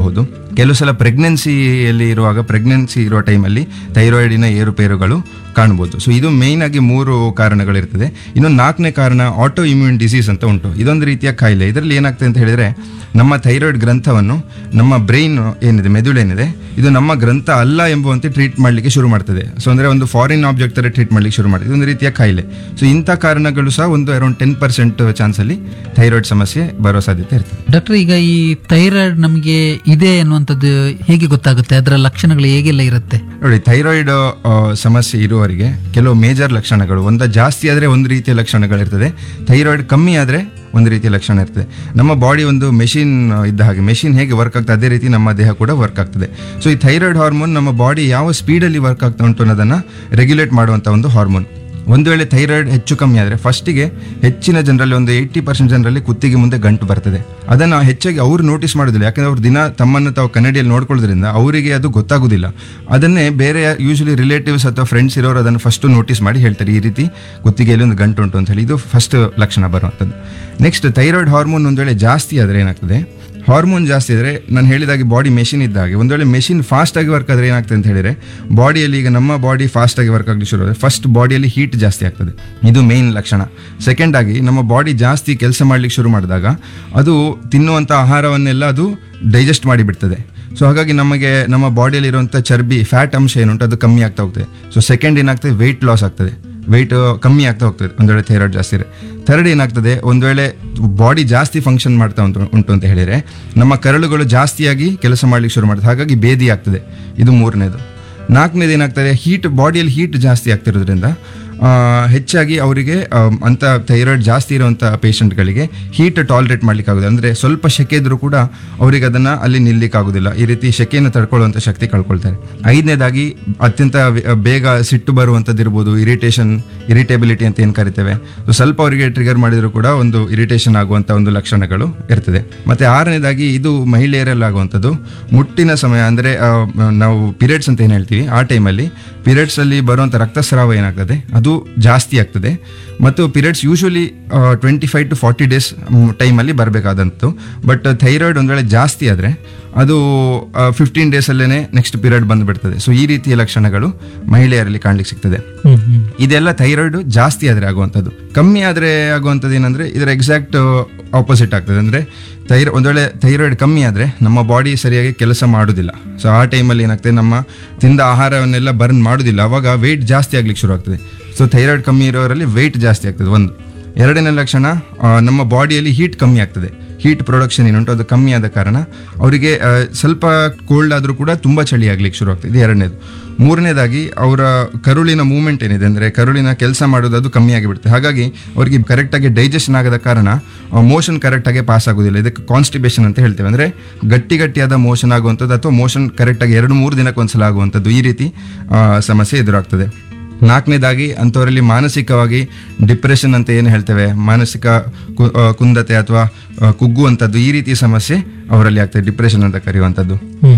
ಕಾಣಬಹುದು ಕೆಲವು ಸಲ ಪ್ರೆಗ್ನೆನ್ಸಿಯಲ್ಲಿ ಇರುವಾಗ ಪ್ರೆಗ್ನೆನ್ಸಿ ಇರುವ ಟೈಮಲ್ಲಿ ಥೈರಾಯ್ಡಿನ ಏರುಪೇರುಗಳು ಕಾಣ್ಬೋದು ಸೊ ಇದು ಮೇಯ್ನ್ ಆಗಿ ಮೂರು ಕಾರಣಗಳಿರ್ತದೆ ಇನ್ನು ನಾಲ್ಕನೇ ಕಾರಣ ಆಟೋ ಇಮ್ಯೂನ್ ಡಿಸೀಸ್ ಅಂತ ಉಂಟು ಇದೊಂದು ರೀತಿಯ ಕಾಯಿಲೆ ಇದರಲ್ಲಿ ಏನಾಗ್ತದೆ ಅಂತ ಹೇಳಿದ್ರೆ ನಮ್ಮ ಥೈರಾಯ್ಡ್ ಗ್ರಂಥವನ್ನು ನಮ್ಮ ಬ್ರೈನ್ ಏನಿದೆ ಮೆದುಳೇನಿದೆ ಇದು ನಮ್ಮ ಗ್ರಂಥ ಅಲ್ಲ ಎಂಬುವಂತೆ ಟ್ರೀಟ್ ಮಾಡಲಿಕ್ಕೆ ಶುರು ಮಾಡ್ತದೆ ಸೊ ಅಂದರೆ ಒಂದು ಫಾರಿನ್ ಆಬ್ಜೆಕ್ಟ್ ಥರ ಟ್ರೀಟ್ ಮಾಡಲಿಕ್ಕೆ ಶುರು ಮಾಡ್ತದೆ ಇದೊಂದು ರೀತಿಯ ಕಾಯಿಲೆ ಸೊ ಇಂಥ ಕಾರಣಗಳು ಸಹ ಒಂದು ಅರೌಂಡ್ ಟೆನ್ ಪರ್ಸೆಂಟ್ ಚಾನ್ಸಲ್ಲಿ ಥೈರಾಯ್ಡ್ ಸಮಸ್ಯೆ ಬರೋ ಸಾಧ್ಯತೆ ಇರ್ತದೆ ಡಾಕ್ಟರ್ ಈಗ ಈ ಥೈರಾಯ್ಡ್ ನಮಗೆ ಇದೆ ಅನ್ನುವಂಥದ್ದು ಹೇಗೆ ಗೊತ್ತಾಗುತ್ತೆ ಅದರ ಲಕ್ಷಣಗಳು ಹೇಗೆಲ್ಲ ಇರುತ್ತೆ ನೋಡಿ ಥೈರಾಯ್ಡ್ ಸಮಸ್ಯೆ ಇರುವವರಿಗೆ ಕೆಲವು ಮೇಜರ್ ಲಕ್ಷಣಗಳು ಒಂದ ಜಾಸ್ತಿ ಆದರೆ ಒಂದು ರೀತಿಯ ಲಕ್ಷಣಗಳಿರ್ತದೆ ಥೈರಾಯ್ಡ್ ಕಮ್ಮಿ ಆದರೆ ಒಂದು ರೀತಿಯ ಲಕ್ಷಣ ಇರ್ತದೆ ನಮ್ಮ ಬಾಡಿ ಒಂದು ಮೆಷಿನ್ ಇದ್ದ ಹಾಗೆ ಮೆಷಿನ್ ಹೇಗೆ ವರ್ಕ್ ಆಗ್ತದೆ ಅದೇ ರೀತಿ ನಮ್ಮ ದೇಹ ಕೂಡ ವರ್ಕ್ ಆಗ್ತದೆ ಸೊ ಈ ಥೈರಾಯ್ಡ್ ಹಾರ್ಮೋನ್ ನಮ್ಮ ಬಾಡಿ ಯಾವ ಸ್ಪೀಡಲ್ಲಿ ವರ್ಕ್ ಆಗ್ತಾ ಉಂಟು ಅನ್ನೋದನ್ನು ರೆಗ್ಯುಲೇಟ್ ಮಾಡುವಂಥ ಒಂದು ಹಾರ್ಮೋನ್ ಒಂದು ವೇಳೆ ಥೈರಾಯ್ಡ್ ಹೆಚ್ಚು ಕಮ್ಮಿ ಆದರೆ ಫಸ್ಟಿಗೆ ಹೆಚ್ಚಿನ ಜನರಲ್ಲಿ ಒಂದು ಏಯ್ಟಿ ಪರ್ಸೆಂಟ್ ಜನರಲ್ಲಿ ಕುತ್ತಿಗೆ ಮುಂದೆ ಗಂಟು ಬರ್ತದೆ ಅದನ್ನು ಹೆಚ್ಚಾಗಿ ಅವರು ನೋಟಿಸ್ ಮಾಡೋದಿಲ್ಲ ಯಾಕಂದ್ರೆ ಅವ್ರು ದಿನ ತಮ್ಮನ್ನು ತಾವು ಕನ್ನಡಿಯಲ್ಲಿ ನೋಡ್ಕೊಳ್ಳೋದ್ರಿಂದ ಅವರಿಗೆ ಅದು ಗೊತ್ತಾಗೋದಿಲ್ಲ ಅದನ್ನೇ ಬೇರೆ ಯೂಶಲಿ ರಿಲೇಟಿವ್ಸ್ ಅಥವಾ ಫ್ರೆಂಡ್ಸ್ ಇರೋರು ಅದನ್ನು ಫಸ್ಟ್ ನೋಟಿಸ್ ಮಾಡಿ ಹೇಳ್ತಾರೆ ಈ ರೀತಿ ಕುತ್ತಿಗೆಯಲ್ಲಿ ಒಂದು ಗಂಟು ಉಂಟು ಅಂತ ಹೇಳಿ ಇದು ಫಸ್ಟ್ ಲಕ್ಷಣ ಬರುವಂಥದ್ದು ನೆಕ್ಸ್ಟ್ ಥೈರಾಯ್ಡ್ ಹಾರ್ಮೋನ್ ಒಂದು ವೇಳೆ ಜಾಸ್ತಿ ಆದರೆ ಏನಾಗ್ತದೆ ಹಾರ್ಮೋನ್ ಜಾಸ್ತಿ ಇದ್ರೆ ನಾನು ಹೇಳಿದಾಗೆ ಬಾಡಿ ಮೆಷಿನ್ ಇದ್ದ ಹಾಗೆ ಒಂದು ವೇಳೆ ಮೆಷಿನ್ ಫಾಸ್ಟ್ ಆಗಿ ವರ್ಕ್ ಆದ್ರೆ ಏನಾಗ್ತದೆ ಅಂತ ಹೇಳಿದ್ರೆ ಬಾಡಿಯಲ್ಲಿ ಈಗ ನಮ್ಮ ಬಾಡಿ ಫಾಸ್ಟ್ ಆಗಿ ವರ್ಕ್ ಆಗಲಿ ಶುರು ಆದರೆ ಫಸ್ಟ್ ಬಾಡಿಯಲ್ಲಿ ಹೀಟ್ ಜಾಸ್ತಿ ಆಗ್ತದೆ ಇದು ಮೇನ್ ಲಕ್ಷಣ ಸೆಕೆಂಡ್ ಆಗಿ ನಮ್ಮ ಬಾಡಿ ಜಾಸ್ತಿ ಕೆಲಸ ಮಾಡ್ಲಿಕ್ಕೆ ಶುರು ಮಾಡಿದಾಗ ಅದು ತಿನ್ನುವಂಥ ಆಹಾರವನ್ನೆಲ್ಲ ಅದು ಡೈಜೆಸ್ಟ್ ಮಾಡಿಬಿಡ್ತದೆ ಸೊ ಹಾಗಾಗಿ ನಮಗೆ ನಮ್ಮ ಬಾಡಿಯಲ್ಲಿ ಇರುವಂಥ ಚರ್ಬಿ ಫ್ಯಾಟ್ ಅಂಶ ಏನುಂಟು ಅದು ಕಮ್ಮಿ ಆಗ್ತಾ ಹೋಗ್ತದೆ ಸೊ ಸೆಕೆಂಡ್ ಏನಾಗ್ತದೆ ವೆಯ್ಟ್ ಲಾಸ್ ಆಗ್ತದೆ ವೆಯ್ಟ್ ಕಮ್ಮಿ ಆಗ್ತಾ ಹೋಗ್ತದೆ ಒಂದು ವೇಳೆ ಥೈರಾಯ್ಡ್ ಜಾಸ್ತಿ ಇದ್ರೆ ಥರ್ಡ್ ಏನಾಗ್ತದೆ ಒಂದು ವೇಳೆ ಬಾಡಿ ಜಾಸ್ತಿ ಫಂಕ್ಷನ್ ಮಾಡ್ತಾ ಉಂಟು ಉಂಟು ಅಂತ ಹೇಳಿದರೆ ನಮ್ಮ ಕರಳುಗಳು ಜಾಸ್ತಿಯಾಗಿ ಕೆಲಸ ಮಾಡ್ಲಿಕ್ಕೆ ಶುರು ಮಾಡ್ತದೆ ಹಾಗಾಗಿ ಬೇದಿ ಆಗ್ತದೆ ಇದು ಮೂರನೇದು ನಾಲ್ಕನೇದು ಏನಾಗ್ತದೆ ಹೀಟ್ ಬಾಡಿಯಲ್ಲಿ ಹೀಟ್ ಜಾಸ್ತಿ ಆಗ್ತಿರೋದ್ರಿಂದ ಆ, ಹೆಚ್ಚಾಗಿ ಅವರಿಗೆ ಅಂಥ ಥೈರಾಯ್ಡ್ ಜಾಸ್ತಿ ಇರುವಂಥ ಪೇಷಂಟ್ಗಳಿಗೆ ಹೀಟ್ ಟಾಲರೇಟ್ ಮಾಡ್ಲಿಕ್ಕೆ ಆಗೋದಿಲ್ಲ ಅಂದರೆ ಸ್ವಲ್ಪ ಶೆಕೆ ಇದ್ರೂ ಕೂಡ ಅವರಿಗೆ ಅದನ್ನು ಅಲ್ಲಿ ನಿಲ್ಲಿಕ್ಕೆ ಆಗೋದಿಲ್ಲ ಈ ರೀತಿ ಶೆಕೆಯನ್ನು ತಡ್ಕೊಳ್ಳುವಂಥ ಶಕ್ತಿ ಕಳ್ಕೊಳ್ತಾರೆ ಐದನೇದಾಗಿ ಅತ್ಯಂತ ವೆ- ಬೇಗ ಸಿಟ್ಟು ಬರುವಂಥದ್ದು ಇರ್ಬೋದು ಇರಿಟೇಷನ್ ಇರಿಟೇಬಿಲಿಟಿ ಅಂತ ಏನು ಕರಿತೇವೆ ಸೊ ಸ್ವಲ್ಪ ಅವರಿಗೆ ಟ್ರಿಗರ್ ಮಾಡಿದರೂ ಕೂಡ ಒಂದು ಇರಿಟೇಷನ್ ಆಗುವಂಥ ಒಂದು ಲಕ್ಷಣಗಳು ಇರ್ತದೆ ಮತ್ತು ಆರನೇದಾಗಿ ಇದು ಮಹಿಳೆಯರಲ್ಲಿ ಆಗುವಂಥದ್ದು ಮುಟ್ಟಿನ ಸಮಯ ಅಂದರೆ ನಾವು ಪೀರಿಯಡ್ಸ್ ಅಂತ ಏನು ಹೇಳ್ತೀವಿ ಆ ಟೈಮಲ್ಲಿ ಪೀರಿಯಡ್ಸಲ್ಲಿ ಬರುವಂಥ ರಕ್ತಸ್ರಾವ ಏನಾಗ್ತದೆ ಅದು ಜಾಸ್ತಿ ಆಗ್ತದೆ ಮತ್ತು periods usually twenty five to forty days ಟೈಮಲ್ಲಿ ಬರಬೇಕಾದಂಥದ್ದು ಬಟ್ ಥೈರಾಯ್ಡ್ ಒಂದು ವೇಳೆ ಜಾಸ್ತಿ ಆದರೆ ಅದು ಫಿಫ್ಟೀನ್ ಡೇಸಲ್ಲೇ ನೆಕ್ಸ್ಟ್ ಪೀರಿಯಡ್ ಬಂದುಬಿಡ್ತದೆ ಸೊ ಈ ರೀತಿಯ ಲಕ್ಷಣಗಳು ಮಹಿಳೆಯರಲ್ಲಿ ಕಾಣ್ಲಿಕ್ಕೆ ಸಿಗ್ತದೆ ಇದೆಲ್ಲ ಥೈರಾಯ್ಡ್ ಜಾಸ್ತಿ ಆದರೆ ಆಗುವಂಥದ್ದು ಕಮ್ಮಿ ಆದರೆ ಆಗುವಂಥದ್ದು ಏನಂದ್ರೆ ಇದರ ಎಕ್ಸಾಕ್ಟ್ ಆಪೋಸಿಟ್ ಆಗ್ತದೆ ಅಂದರೆ ಥೈರ ಒಂದು ವೇಳೆ ಥೈರಾಯ್ಡ್ ಕಮ್ಮಿ ಆದರೆ ನಮ್ಮ ಬಾಡಿ ಸರಿಯಾಗಿ ಕೆಲಸ ಮಾಡೋದಿಲ್ಲ ಸೊ ಆ ಟೈಮಲ್ಲಿ ಏನಾಗ್ತದೆ ನಮ್ಮ ತಿಂದ ಆಹಾರವನ್ನೆಲ್ಲ ಬರ್ನ್ ಮಾಡೋದಿಲ್ಲ ಅವಾಗ ವೆಯ್ಟ್ ಜಾಸ್ತಿ ಆಗ್ಲಿಕ್ಕೆ ಶುರು ಆಗ್ತದೆ ಸೊ ಥೈರಾಯ್ಡ್ ಕಮ್ಮಿ ಇರೋರಲ್ಲಿ ವೆಯ್ಟ್ ಜಾಸ್ತಿ ಆಗ್ತದೆ ಒಂದು ಎರಡನೇ ಲಕ್ಷಣ ಆ, ನಮ್ಮ ಬಾಡಿಯಲ್ಲಿ ಹೀಟ್ ಕಮ್ಮಿ ಆಗ್ತದೆ ಹೀಟ್ ಪ್ರೊಡಕ್ಷನ್ ಏನುಂಟು ಅದು ಕಮ್ಮಿ ಆದ ಕಾರಣ ಅವರಿಗೆ ಆ, ಸ್ವಲ್ಪ ಕೋಲ್ಡ್ ಆದರೂ ಕೂಡ ತುಂಬ ಚಳಿ ಆಗ್ಲಿಕ್ಕೆ ಶುರು ಆಗ್ತದೆ ಇದು ಎರಡನೇದು ಮೂರನೇದಾಗಿ ಅವರ ಕರುಳಿನ ಮೂವ್ಮೆಂಟ್ ಏನಿದೆ ಅಂದರೆ ಕರುಳಿನ ಕೆಲಸ ಮಾಡೋದು ಅದು ಕಮ್ಮಿ ಆಗಿಬಿಡುತ್ತೆ ಹಾಗಾಗಿ ಅವರಿಗೆ ಕರೆಕ್ಟಾಗಿ ಡೈಜೆಷನ್ ಆಗದ ಕಾರಣ ಮೋಷನ್ ಕರೆಕ್ಟಾಗಿ ಪಾಸ್ ಆಗೋದಿಲ್ಲ ಇದಕ್ಕೆ ಕಾನ್ಸ್ಟಿಬೇಷನ್ ಅಂತ ಹೇಳ್ತೇವೆ ಅಂದರೆ ಗಟ್ಟಿ ಗಟ್ಟಿಯಾದ ಮೋಷನ್ ಆಗುವಂಥದ್ದು ಅಥವಾ ಮೋಷನ್ ಕರೆಕ್ಟಾಗಿ ಎರಡು ಮೂರು ದಿನಕ್ಕೆ ಒಂದ್ಸಲ ಆಗುವಂಥದ್ದು ಈ ರೀತಿ ಆ, ಸಮಸ್ಯೆ ಎದುರಾಗ್ತದೆ ನಾಲ್ಕನೇದಾಗಿ ಅಂಥವರಲ್ಲಿ ಮಾನಸಿಕವಾಗಿ ಡಿಪ್ರೆಷನ್ ಅಂತ ಏನು ಹೇಳ್ತೇವೆ ಮಾನಸಿಕ ಕು- ಆ, ಕುಂದತೆ ಅಥವಾ ಆ, ಕುಗ್ಗುವಂಥದ್ದು ಈ ರೀತಿಯ ಸಮಸ್ಯೆ ಅವರಲ್ಲಿ ಆಗ್ತದೆ ಡಿಪ್ರೆಷನ್ ಅಂತ ಕರೆಯುವಂಥದ್ದು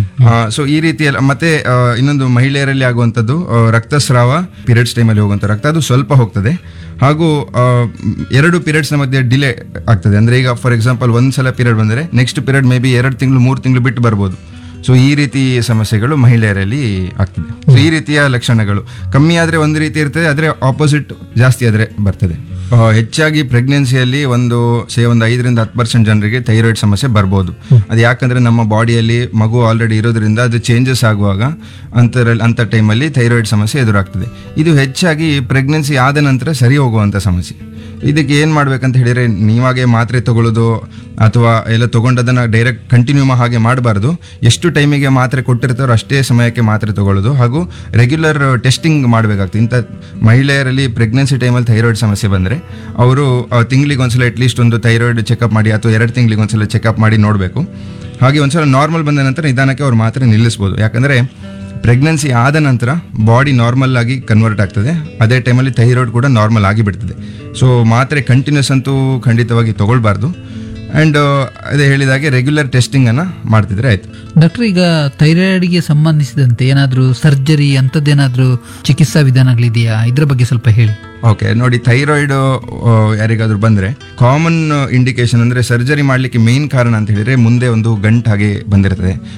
ಸೊ ಈ ರೀತಿಯಲ್ಲಿ ಮತ್ತೆ ಆ, ಇನ್ನೊಂದು ಮಹಿಳೆಯರಲ್ಲಿ ಆಗುವಂಥದ್ದು ಆ, ರಕ್ತಸ್ರಾವ ಪೀರಿಯಡ್ಸ್ ಟೈಮಲ್ಲಿ ಹೋಗುವಂಥ ರಕ್ತ ಅದು ಸ್ವಲ್ಪ ಹೋಗ್ತದೆ ಹಾಗೂ ಆ, ಎರಡು ಪೀರಿಯಡ್ಸ್ನ ಮಧ್ಯೆ ಡಿಲೇ ಆಗ್ತದೆ ಅಂದರೆ ಈಗ ಫಾರ್ ಎಕ್ಸಾಂಪಲ್ ಒಂದು ಸಲ ಪೀರಿಯಡ್ ಬಂದರೆ ನೆಕ್ಸ್ಟ್ ಪೀರಿಯಡ್ ಮೇ ಬಿ ಎರಡು ತಿಂಗಳು ಮೂರು ತಿಂಗಳು ಬಿಟ್ಟು ಬರ್ಬೋದು ಸೊ ಈ ರೀತಿ ಸಮಸ್ಯೆಗಳು ಮಹಿಳೆಯರಲ್ಲಿ ಆಗ್ತದೆ ಸೊ ಈ ರೀತಿಯ ಲಕ್ಷಣಗಳು ಕಮ್ಮಿ ಆದರೆ ಒಂದು ರೀತಿ ಇರ್ತದೆ ಆದರೆ ಆಪೋಸಿಟ್ ಜಾಸ್ತಿ ಆದರೆ ಬರ್ತದೆ ಆ, ಹೆಚ್ಚಾಗಿ ಪ್ರೆಗ್ನೆನ್ಸಿಯಲ್ಲಿ ಒಂದು ಸೇ ಒಂದು ಐದರಿಂದ ಹತ್ತು ಪರ್ಸೆಂಟ್ ಜನರಿಗೆ ಥೈರಾಯ್ಡ್ ಸಮಸ್ಯೆ ಬರ್ಬೋದು ಅದು ಯಾಕಂದ್ರೆ ನಮ್ಮ ಬಾಡಿಯಲ್ಲಿ ಮಗು ಆಲ್ರೆಡಿ ಇರೋದ್ರಿಂದ ಅದು ಚೇಂಜಸ್ ಆಗುವಾಗ ಅಂತರಲ್ಲಿ ಅಂಥ ಟೈಮಲ್ಲಿ ಥೈರಾಯ್ಡ್ ಸಮಸ್ಯೆ ಎದುರಾಗ್ತದೆ ಇದು ಹೆಚ್ಚಾಗಿ ಪ್ರೆಗ್ನೆನ್ಸಿ ಆದ ನಂತರ ಸರಿ ಹೋಗುವಂಥ ಸಮಸ್ಯೆ ಇದಕ್ಕೆ ಏನು ಮಾಡ್ಬೇಕಂತ ಹೇಳಿದ್ರೆ ನೀವಾಗೆ ಮಾತ್ರೆ ತಗೊಳ್ಳೋದು ಅಥವಾ ಎಲ್ಲ ತಗೊಂಡದನ್ನ ಡೈರೆಕ್ಟ್ ಕಂಟಿನ್ಯೂ ಹಾಗೆ ಮಾಡಬಾರ್ದು ಎಷ್ಟು ಟೈಮಿಗೆ ಮಾತ್ರೆ ಕೊಟ್ಟಿರ್ತಾರೋ ಅಷ್ಟೇ ಸಮಯಕ್ಕೆ ಮಾತ್ರೆ ತಗೊಳ್ಳೋದು ಹಾಗೂ ರೆಗ್ಯುಲರ್ ಟೆಸ್ಟಿಂಗ್ ಮಾಡಬೇಕಾಗ್ತದೆ ಇಂಥ ಮಹಿಳೆಯರಲ್ಲಿ ಪ್ರೆಗ್ನೆನ್ಸಿ ಟೈಮಲ್ಲಿ ಥೈರಾಯ್ಡ್ ಸಮಸ್ಯೆ ಬಂದರೆ ಅವರು ತಿಂಗಳಿಗೆ ಒಂದ್ಸಲ ಅಟ್ಲೀಸ್ಟ್ ಒಂದು ಥೈರಾಯ್ಡ್ ಚೆಕಪ್ ಮಾಡಿ ಅಥವಾ ಎರಡು ತಿಂಗಳಿಗೆ ಒಂದ್ಸಲ ಚೆಕಪ್ ಮಾಡಿ ನೋಡಬೇಕು ಹಾಗೆ ಒಂದ್ಸಲ ನಾರ್ಮಲ್ ಬಂದ ನಂತರ ನಿಧಾನಕ್ಕೆ ಅವ್ರು ಮಾತ್ರೆ ನಿಲ್ಲಿಸ್ಬೋದು ಯಾಕಂದರೆ ಪ್ರೆಗ್ನೆನ್ಸಿ ಆದ ನಂತರ ಬಾಡಿ ನಾರ್ಮಲ್ ಆಗಿ ಕನ್ವರ್ಟ್ ಆಗ್ತದೆ ಅದೇ ಟೈಮಲ್ಲಿ ಥೈರಾಯ್ಡ್ ಕೂಡ ನಾರ್ಮಲ್ ಆಗಿಬಿಡ್ತದೆ ಸೊ ಮಾತ್ರೆ ಕಂಟಿನ್ಯೂಸ್ ಅಂತೂ ಖಂಡಿತವಾಗಿ ತಗೊಳ್ಬಾರ್ದು ಆ್ಯಂಡ್ ಅದೇ ಹೇಳಿದಾಗೆ ರೆಗ್ಯುಲರ್ ಟೆಸ್ಟಿಂಗನ್ನು ಮಾಡ್ತಿದ್ರೆ ಆಯಿತು ಡಾಕ್ಟರ್ ಈಗ ಥೈರಾಯ್ಡ್ಗೆ ಸಂಬಂಧಿಸಿದಂತೆ ಏನಾದರೂ ಸರ್ಜರಿ ಅಂಥದ್ದೇನಾದರೂ ಚಿಕಿತ್ಸಾ ವಿಧಾನಗಳಿದೆಯಾ ಇದ್ರ ಬಗ್ಗೆ ಸ್ವಲ್ಪ ಹೇಳಿ ಓಕೆ ನೋಡಿ ಥೈರಾಯ್ಡ್ ಯಾರಿಗಾದ್ರೂ ಬಂದರೆ ಕಾಮನ್ ಇಂಡಿಕೇಶನ್ ಅಂದರೆ ಸರ್ಜರಿ ಮಾಡಲಿಕ್ಕೆ ಮೇನ್ ಕಾರಣ ಅಂತ ಹೇಳಿದ್ರೆ ಮುಂದೆ ಒಂದು ಗಂಟು ಹಾಗೆ ಬಂದಿರ್ತದೆ